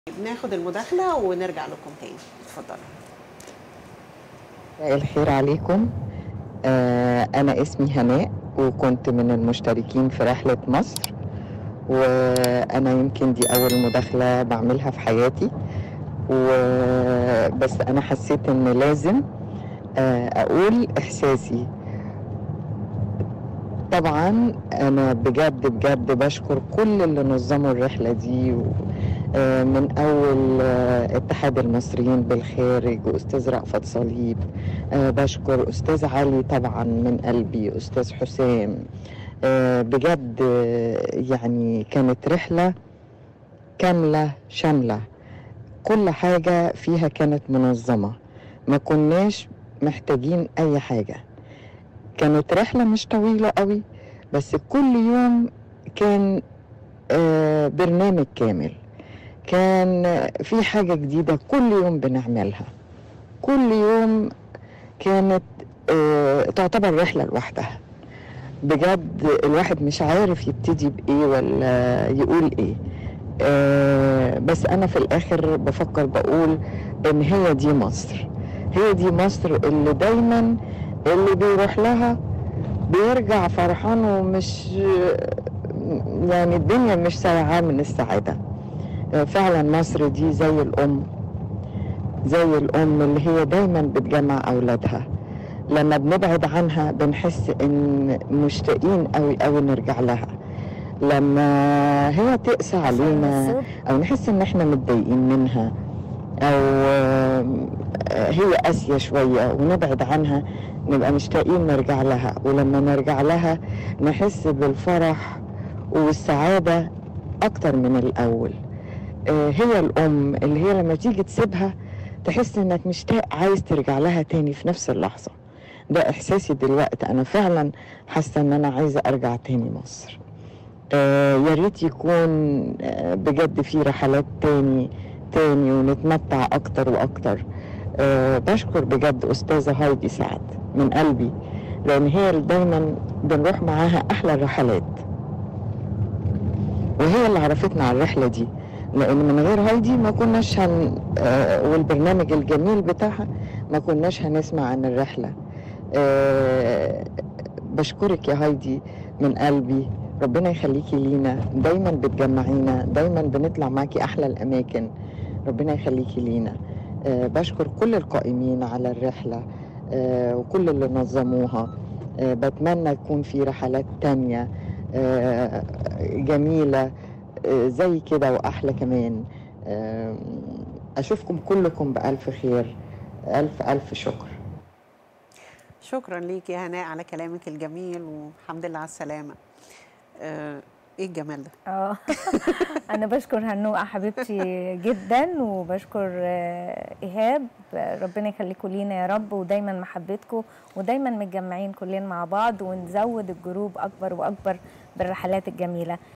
ناخد المداخلة ونرجع لكم تاني اتفضلوا مساء الخير عليكم آه، أنا اسمي هناء وكنت من المشتركين في رحلة مصر وأنا يمكن دي أول مداخلة بعملها في حياتي وبس أنا حسيت إن لازم آه، أقول إحساسي طبعا أنا بجد بجد بشكر كل اللي نظموا الرحلة دي و... آه، من أول آه، اتحاد المصريين بالخارج وأستاذ رأفت صليب آه، بشكر أستاذ علي طبعا من قلبي أستاذ حسام آه، بجد آه، يعني كانت رحلة كاملة شاملة كل حاجة فيها كانت منظمة ما كناش محتاجين أي حاجة كانت رحلة مش طويلة قوي بس كل يوم كان آه، برنامج كامل كان في حاجة جديدة كل يوم بنعملها كل يوم كانت آه، تعتبر رحلة لوحدها بجد الواحد مش عارف يبتدي بإيه ولا يقول إيه آه، بس أنا في الآخر بفكر بقول إن هي دي مصر هي دي مصر اللي دايما اللي بيروح لها بيرجع فرحان ومش يعني الدنيا مش سايعاه من السعادة فعلا مصر دي زي الأم زي الأم اللي هي دايما بتجمع أولادها لما بنبعد عنها بنحس إن مشتاقين قوي قوي نرجع لها لما هي تقسى علينا أو نحس إن إحنا متضايقين منها أو هي قاسية شوية ونبعد عنها نبقى مشتاقين نرجع لها ولما نرجع لها نحس بالفرح والسعادة أكتر من الأول آه، هي الأم اللي هي لما تيجي تسيبها تحس إنك مشتاق عايز ترجع لها تاني في نفس اللحظة ده إحساسي دلوقتي أنا فعلا حاسة إن أنا عايزة أرجع تاني مصر آه، يا ريت يكون آه، بجد في رحلات تاني تاني ونتمتع أكتر وأكتر آه، بشكر بجد أستاذة هايدي سعد من قلبي لأن هي اللي دايما بنروح معاها أحلى الرحلات وهي اللي عرفتنا على الرحلة دي لأن من غير هايدي ما كناش هن آه، والبرنامج الجميل بتاعها ما كناش هنسمع عن الرحلة آه، بشكرك يا هايدي من قلبي ربنا يخليكي لينا دايما بتجمعينا دايما بنطلع معاكي أحلى الأماكن ربنا يخليكي لينا آه، بشكر كل القائمين على الرحلة آه، وكل اللي نظموها آه، بتمنى يكون في رحلات تانية آه، جميلة آه، زي كده وأحلى كمان آه، أشوفكم كلكم بألف خير ألف ألف شكر شكرا ليك يا هناء على كلامك الجميل والحمد لله على السلامة آه، ايه الجمال ده اه انا بشكر هنوءه حبيبتي جدا وبشكر آه، ايهاب ربنا يخليكم لينا يا رب ودايما محبتكم ودايما متجمعين كلنا مع بعض ونزود الجروب اكبر واكبر بالرحلات الجميله